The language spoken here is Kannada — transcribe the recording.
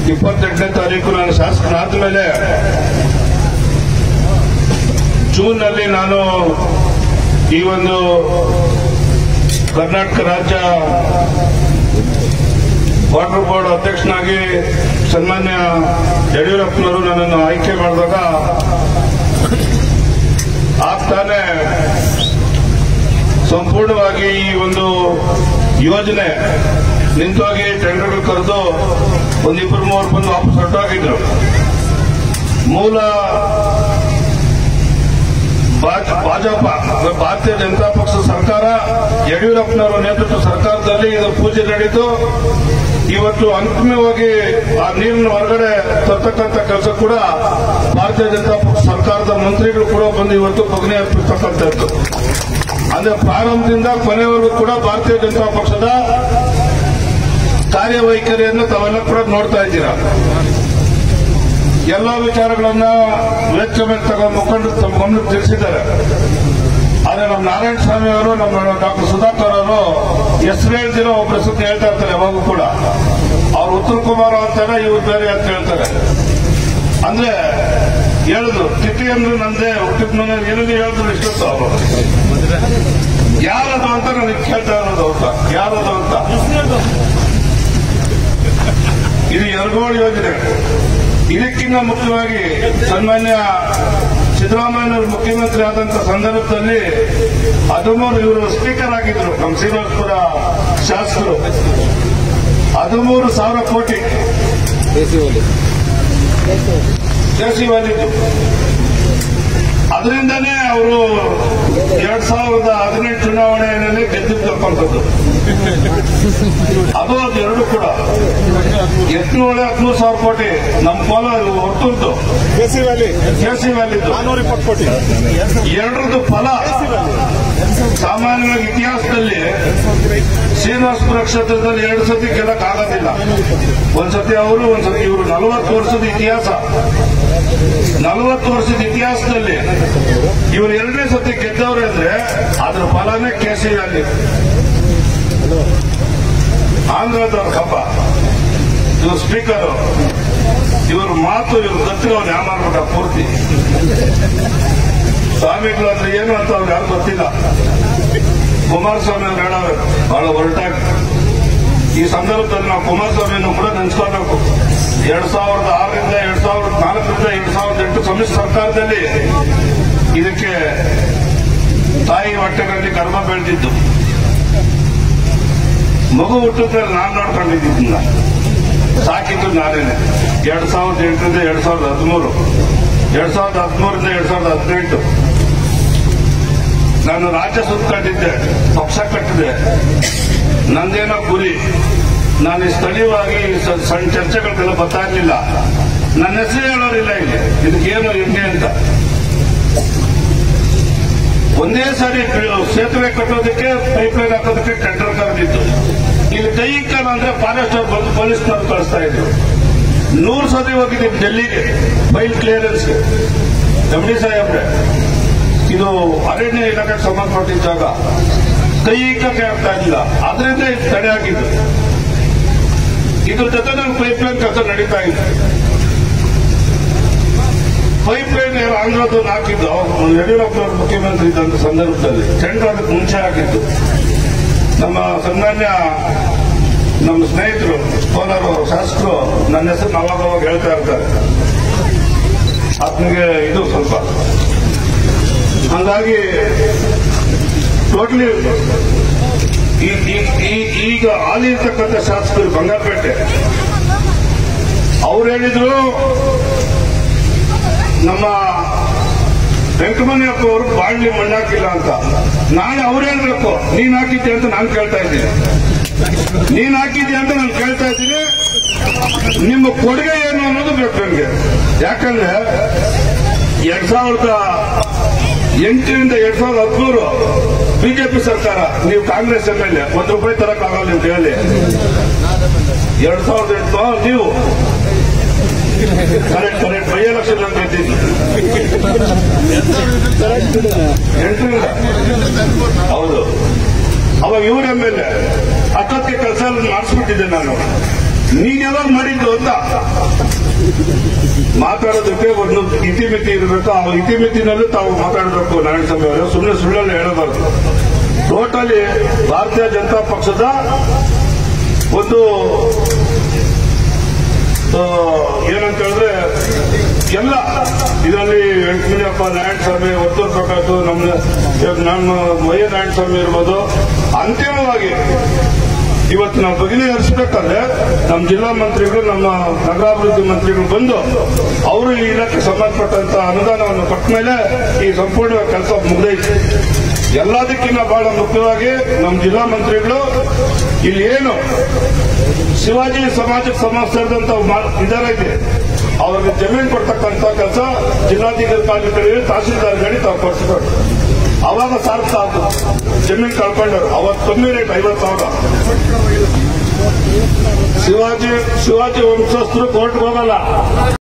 ಇಪ್ಪತ್ತೆಂಟನೇ ತಾರೀಕು ನಾನು ಶಾಸಕನಾದ ಮೇಲೆ ಜೂನ್ ನಲ್ಲಿ ನಾನು ಈ ಒಂದು ಕರ್ನಾಟಕ ರಾಜ್ಯ ವಾಟರ್ ಬೋರ್ಡ್ ಅಧ್ಯಕ್ಷನಾಗಿ ಸನ್ಮಾನ್ಯ ಯಡಿಯೂರಪ್ಪನವರು ನನ್ನನ್ನು ಆಯ್ಕೆ ಮಾಡಿದಾಗ ಆಗ್ತಾನೆ ಸಂಪೂರ್ಣವಾಗಿ ಈ ಒಂದು ಯೋಜನೆ ನಿಂತೋಗಿ ಟೆಂಡರ್ಗಳು ಕರೆದು ಒಂದಿಬ್ಬರು ಮೂವರು ಬಂದು ವಾಪಸ್ ಹೊರಟೋಗಿದ್ರು ಮೂಲ ಭಾಜ- ಭಾಜಪ ಭಾರತೀಯ ಜನತಾ ಪಕ್ಷ ಸರ್ಕಾರ ಯಡಿಯೂರಪ್ಪನವರ ನೇತೃತ್ವ ಸರ್ಕಾರದಲ್ಲಿ ಇದು ಪೂಜೆ ನಡೀತು ಇವತ್ತು ಅಂತಿಮವಾಗಿ ಆ ನೀರಿನ ಹೊರಗಡೆ ತರ್ತಕ್ಕಂಥ ಕೆಲಸ ಕೂಡ ಭಾರತೀಯ ಜನತಾ ಪಕ್ಷ ಸರ್ಕಾರದ ಮಂತ್ರಿಗಳು ಕೂಡ ಬಂದು ಇವತ್ತು ಪಗ್ನಿ ಅರ್ಪಿಸ್ತಕ್ಕಂಥದ್ದು ಅಂದ್ರೆ ಪ್ರಾರಂಭದಿಂದ ಕೊನೆವರೆಗೂ ಕೂಡ ಭಾರತೀಯ ಜನತಾ ಪಕ್ಷದ ಕಾರ್ಯವೈಖರಿಯನ್ನು ತಾವೆಲ್ಲ ಕೂಡ ನೋಡ್ತಾ ಇದ್ದೀರಾ ಎಲ್ಲ ವಿಚಾರಗಳನ್ನ ವೆಚ್ಚ ಮೇಲೆ ತಗೊಂಡು ಮುಖಂಡರು ತಮ್ಮ ಗಮನಕ್ಕೆ ತಿಳಿಸಿದ್ದಾರೆ ಆದ್ರೆ ನಮ್ಮ ನಾರಾಯಣ ಸ್ವಾಮಿ ಅವರು ನಮ್ಮ ಡಾಕ್ಟರ್ ಸುಧಾಕರ್ ಅವರು ಹೆಸರು ಹೇಳ್ದಿರೋ ಒಬ್ಬರ ಸುತ್ತ ಹೇಳ್ತಾ ಇರ್ತಾರೆ ಯಾವಾಗೂ ಕೂಡ ಅವ್ರು ಉತ್ತರ ಕುಮಾರ್ ಅಂತಾರೆ ಇವ್ರು ಬೇರೆ ಅಂತ ಹೇಳ್ತಾರೆ ಅಂದ್ರೆ ಹೇಳಿದ್ರು ತಿಥಿ ಅಂದ್ರೆ ನಂದೇ ಹುಟ್ಟಿದ ಮನೆ ಏನಲ್ಲಿ ಹೇಳಿದ್ರು ಇಷ್ಟೊತ್ತು ಅವರು ಯಾರದು ಅಂತ ನನಗೆ ಕೇಳ್ತಾ ಇರೋದು ಅಂತ ಯಾರದು ಅಂತ ಇದು ಯರಗೋಳ್ ಯೋಜನೆ ಇದಕ್ಕಿಂತ ಮುಖ್ಯವಾಗಿ ಸನ್ಮಾನ್ಯ ಸಿದ್ದರಾಮಯ್ಯನವರು ಮುಖ್ಯಮಂತ್ರಿ ಆದಂತ ಸಂದರ್ಭದಲ್ಲಿ ಹದಿಮೂರು ಇವರು ಸ್ಪೀಕರ್ ಆಗಿದ್ರು ನಮ್ಮ ಶ್ರೀನಿವಾಸಪುರ ಶಾಸಕರು ಹದಿಮೂರು ಸಾವಿರ ಕೋಟಿ ಜೇಸಿ ವಾಲಿದ್ದು ಅದರಿಂದನೇ ಅವರು ಎರಡ್ ಸಾವಿರದ ಹದಿನೆಂಟು ಚುನಾವಣೆಯಲ್ಲಿ ಗೆದ್ದಿರ್ತಕ್ಕಂಥದ್ದು ಅದು ಅದು ಎರಡು ಕೂಡ ಎತ್ನೂಳೆ ಹದಿಮೂರು ಸಾವಿರ ಕೋಟಿ ನಮ್ಮ ಕೋಲಾರ ಒಟ್ಟುಂಟು ಕೆಸಿ ವ್ಯಾಲಿ ಕೆಸಿ ವ್ಯಾಲಿದ್ದು ನಾನೂರ ಇಪ್ಪತ್ತು ಕೋಟಿ ಎರಡರದ್ದು ಫಲ ಸಾಮಾನ್ಯವಾಗಿ ಇತಿಹಾಸದಲ್ಲಿ ಶ್ರೀನಿವಾಸಪುರ ಕ್ಷೇತ್ರದಲ್ಲಿ ಎರಡು ಸತಿ ಗೆಲ್ಲಕ್ ಆಗೋದಿಲ್ಲ ಒಂದ್ಸತಿ ಅವರು ಒಂದ್ಸತಿ ಇವರು ನಲವತ್ತು ವರ್ಷದ ಇತಿಹಾಸ ನಲವತ್ತು ವರ್ಷದ ಇತಿಹಾಸದಲ್ಲಿ ಇವರು ಎರಡನೇ ಸತಿ ಗೆದ್ದವ್ರೆ ಅಂದ್ರೆ ಅದ್ರ ಫಲನೇ ಕೆಸಿ ವ್ಯಾಲಿ ಆಂಧ್ರದವ್ರ ಹಬ್ಬ ಇವರು ಸ್ಪೀಕರ್ ಇವ್ರ ಮಾತು ಇವ್ರ ಗತ್ತಿಗೆ ಅವ್ನು ಯಾವ ಮಾಡ್ಬಿಟ್ಟ ಪೂರ್ತಿ ಸ್ವಾಮಿಗಳು ಅಂದ್ರೆ ಏನು ಅಂತ ಅವ್ರು ಯಾರು ಗೊತ್ತಿಲ್ಲ ಕುಮಾರಸ್ವಾಮಿ ಅವ್ರು ಹೇಳೋರು ಬಹಳ ಹೊರಟಾಗಿ ಈ ಸಂದರ್ಭದಲ್ಲಿ ನಾವು ಕುಮಾರಸ್ವಾಮಿಯನ್ನು ಕೂಡ ನೆನೆಸ್ಕೋಬೇಕು ಎರಡ್ ಸಾವಿರದ ಆರರಿಂದ ಎರಡ್ ಸಾವಿರದ ನಾಲ್ಕರಿಂದ ಎರಡ್ ಸಾವಿರದ ಎಂಟು ಸಮ್ಮಿಶ್ರ ಸರ್ಕಾರದಲ್ಲಿ ಇದಕ್ಕೆ ತಾಯಿ ಹೊಟ್ಟೆಗಳಲ್ಲಿ ಗರ್ಭ ಬೆಳೆದಿದ್ದು ಮಗು ಹುಟ್ಟಿದ್ರೆ ನಾನು ನೋಡ್ಕೊಂಡಿದ್ದಿದ್ದ ಸಾಕಿದ್ದು ನಾನೇನೆ ಎರಡ್ ಸಾವಿರದ ಎಂಟರಿಂದ ಎರಡ್ ಸಾವಿರದ ಹದಿಮೂರು ಎರಡ್ ಸಾವಿರದ ಹದಿಮೂರಿಂದ ಎರಡ್ ಸಾವಿರದ ಹದಿನೆಂಟು ನಾನು ರಾಜ್ಯ ಸುತ್ತಕೊಂಡಿದ್ದೆ ಪಕ್ಷ ಕಟ್ಟಿದೆ ನಂದೇನೋ ಗುರಿ ನಾನು ಈ ಸ್ಥಳೀಯವಾಗಿ ಸ- ಸಣ್ಣ ಚರ್ಚೆಗಳಿಗೆಲ್ಲ ಬರ್ತಾ ಇರಲಿಲ್ಲ ನನ್ನ ಹೆಸರು ಹೇಳೋರಿಲ್ಲ ಇಲ್ಲಿ ಇದಕ್ಕೇನು ಹೆಂಗೆ ಅಂತ ಒಂದೇ ಸಾರಿ ಬಿ- ಸೇತುವೆ ಕಟ್ಟೋದಕ್ಕೆ ಪೈಪ್ ಲೈನ್ ಹಾಕೋದಕ್ಕೆ ಟೆಂಡರ್ ಕರೆದಿತ್ತು ಇಲ್ಲಿ ಕೈಕಲ್ ಅಂದ್ರೆ ಫಾರೆಸ್ಟ್ ಅವ್ರು ಬಂದು ಪೊಲೀಸ್ನವ್ರು ಕಳಿಸ್ತಾ ಇದ್ರು ನೂರು ಸತಿ ಹೋಗಿದ್ದೀನಿ ಡೆಲ್ಲಿಗೆ ಫೈಲ್ ಕ್ಲಿಯರೆನ್ಸ್ ಎಂ ಡಿ ಸಾಹೇಬ್ರೆ ಇದು ಅರಣ್ಯ ಇಲಾಖೆಗೆ ಸಂಬಂಧಪಟ್ಟಿದ್ದ ಜಾಗ ಕೈಕಕ್ಕೆ ಆಗ್ತಾ ಇಲ್ಲ ಅದರಿಂದ ಇದು ತಡೆ ಆಗಿದ್ದು ಇದ್ರ ಜೊತೆ ನನ್ನ ಪೈಪ್ ಲೈನ್ ಕೆಲಸ ನಡೀತಾ ಇತ್ತು ಪೈಪ್ ಲೈನ್ ಆಂಧ್ರದ್ದು ಹಾಕಿದ್ದು ಅವ್ರು ಯಡಿಯೂರಪ್ಪನವರು ಮುಖ್ಯಮಂತ್ರಿ ಇದ್ದಂತ ಸಂದರ್ಭದಲ್ಲಿ ಟೆಂಡರ್ ಅದಕ್ಕೆ ಮುಂಚೆ ಹಾಕಿದ್ದು ನಮ್ಮ ಸನ್ಮಾನ್ಯ ನಮ್ಮ ಸ್ನೇಹಿತರು ಕೋಲಾರ ಶಾಸಕರು ನನ್ನ ಹೆಸರು ಅವಾಗ ಅವಾಗ ಹೇಳ್ತಾ ಇರ್ತಾರೆ ಆತನಿಗೆ ಇದು ಸ್ವಲ್ಪ ಹಂಗಾಗಿ ಟೋಟಲಿ ಈಗ ಹಾಲಿ ಇರ್ತಕ್ಕಂಥ ಶಾಸಕರು ಬಂಗಾರಪೇಟೆ ಅವ್ರು ಹೇಳಿದ್ರು ನಮ್ಮ ವೆಂಕಟಮಣಿಯಪ್ಪ ಅವರು ಬಾಳ್ಲಿ ಮಣ್ಣಾಕಿಲ್ಲ ಅಂತ ನಾಳೆ ಅವ್ರು ಹೇಳ್ಬೇಕು ನೀನ್ ಹಾಕಿದ್ದೆ ಅಂತ ನಾನು ಕೇಳ್ತಾ ಇದ್ದೀನಿ ನೀನ್ ಹಾಕಿದ್ಯಾ ಅಂತ ನಾನು ಕೇಳ್ತಾ ಇದ್ದೀನಿ ನಿಮ್ಮ ಕೊಡುಗೆ ಏನು ಅನ್ನೋದು ಬೇಕು ನನಗೆ ಯಾಕಂದ್ರೆ ಎರಡ್ ಸಾವಿರದ ಎಂಟರಿಂದ ಎರಡ್ ಸಾವಿರದ ಹದಿಮೂರು ಬಿಜೆಪಿ ಸರ್ಕಾರ ನೀವು ಕಾಂಗ್ರೆಸ್ ಎಂ ಎಲ್ ಎ ಒಂದು ರೂಪಾಯಿ ತರಕ್ಕಾಗಲ್ಲ ನೀವು ಹೇಳಿ ಎರಡ್ ಸಾವಿರದ ಎಂಟು ನೀವು ಕರೆಕ್ಟ್ ಕರೆಕ್ಟ್ ಬೈ ಎಲೆಕ್ಷನ್ ಅಂತ ಗೆದ್ದಿದ್ದು ಎಂಟರಿಂದ ಹೌದು ಅವಾಗ ಇವ್ರ ಎಂ ಎಲ್ ಎ ಹತ್ತಕ್ಕೆ ಕೆಲಸ ಮಾಡಿಸ್ಬಿಟ್ಟಿದ್ದೆ ನಾನು ನೀನ್ ಯಾವಾಗ ಮಾಡಿದ್ದು ಅಂತ ಮಾತಾಡೋದಕ್ಕೆ ಒಂದು ಇತಿಮಿತಿ ಇರಬೇಕು ಆ ಇತಿಮಿತಿನಲ್ಲೂ ತಾವು ಮಾತಾಡಬೇಕು ನಾರಾಯಣ ಸ್ವಾಮಿ ಅವರು ಸುಮ್ಮನೆ ಸುಳ್ಳಲ್ಲಿ ಹೇಳಬಾರ್ದು ಟೋಟಲಿ ಭಾರತೀಯ ಜನತಾ ಪಕ್ಷದ ಒಂದು ಆ, ಏನಂತ ಹೇಳಿದ್ರೆ ಎಲ್ಲ ಇದರಲ್ಲಿ ವೆಂಕಟಪ್ಪ ನಾರಾಯಣ ಸ್ವಾಮಿ ಒತ್ತೂರು ಪ್ರಕಾಶ್ ನಮ್ಮ ಇವಾಗ ನಮ್ಮ ವೈ ನಾರಾಯಣ ಸ್ವಾಮಿ ಇರ್ಬೋದು ಅಂತಿಮವಾಗಿ ಇವತ್ತು ನಾವು ಬಗೆಹರಿಸಬೇಕಾದ್ರೆ ನಮ್ಮ ಜಿಲ್ಲಾ ಮಂತ್ರಿಗಳು ನಮ್ಮ ನಗರಾಭಿವೃದ್ಧಿ ಮಂತ್ರಿಗಳು ಬಂದು ಅವರು ಈ ಇಲಾಖೆ ಸಂಬಂಧಪಟ್ಟಂತ ಅನುದಾನವನ್ನು ಕೊಟ್ಟ ಮೇಲೆ ಈ ಸಂಪೂರ್ಣ ಕೆಲಸ ಮುಗಿದೈತೆ ಎಲ್ಲದಕ್ಕಿಂತ ಬಹಳ ಮುಖ್ಯವಾಗಿ ನಮ್ಮ ಜಿಲ್ಲಾ ಮಂತ್ರಿಗಳು ಇಲ್ಲಿ ಏನು ಶಿವಾಜಿ ಸಮಾಜಕ್ಕೆ ಸಮಾಜ ಸೇರಿದಂತ ಇದಾರ ಇದೆ ಅವ್ರಿಗೆ ಜಮೀನು ಕೊಡ್ತಕ್ಕಂತ ಕೆಲಸ ಜಿಲ್ಲಾಧಿಕಾರಿಗಳಿಗೆ ತಹಸೀಲ್ದಾರ್ಗಳಿಗೆ ತಾವು ಕೊಡಿಸ್ತಾರೆ ಅವಾಗ ಸಾರ್ಥ ಆಯ್ತು ಜಮೀನು ಕಳ್ಕೊಂಡರು ಅವತ್ತು ಕಮ್ಮಿ ರೇಟ್ ಐವತ್ತು ಸಾವಿರ ಶಿವಾಜಿ ಶಿವಾಜಿ ವಂಶಸ್ಥರು ಕೋರ್ಟ್ಗೆ ಹೋಗಲ್ಲ